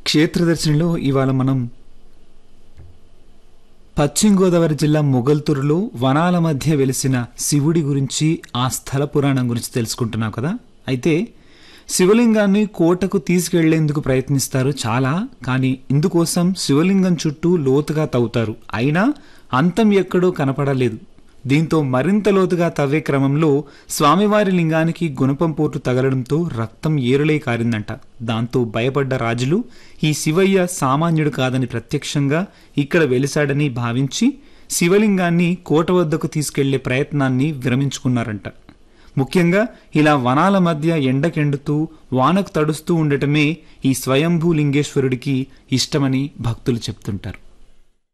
క్షేత్రదర్శనలో ఇవాళ మనం పశ్చిమ గోదావరి జిల్లా మొగల్తూరులో వనాల మధ్య వెలిసిన శివుడి గురించి ఆ స్థల పురాణం గురించి తెలుసుకుంటున్నాం కదా అయితే శివలింగాన్ని కోటకు తీసుకెళ్లేందుకు ప్రయత్నిస్తారు చాలా కానీ ఇందుకోసం శివలింగం చుట్టూ లోతుగా తవ్వుతారు అయినా అంతం ఎక్కడో కనపడలేదు దీంతో మరింత లోతుగా తవ్వే క్రమంలో స్వామివారి లింగానికి గుణపం పోటు తగలడంతో రక్తం ఏరులై కారిందంట దాంతో భయపడ్డ రాజులు ఈ శివయ్య సామాన్యుడు కాదని ప్రత్యక్షంగా ఇక్కడ వెలిశాడని భావించి శివలింగాన్ని కోట వద్దకు తీసుకెళ్లే ప్రయత్నాన్ని విరమించుకున్నారంట ముఖ్యంగా ఇలా వనాల మధ్య ఎండకెండుతూ వానకు తడుస్తూ ఉండటమే ఈ స్వయంభూ లింగేశ్వరుడికి ఇష్టమని భక్తులు చెప్తుంటారు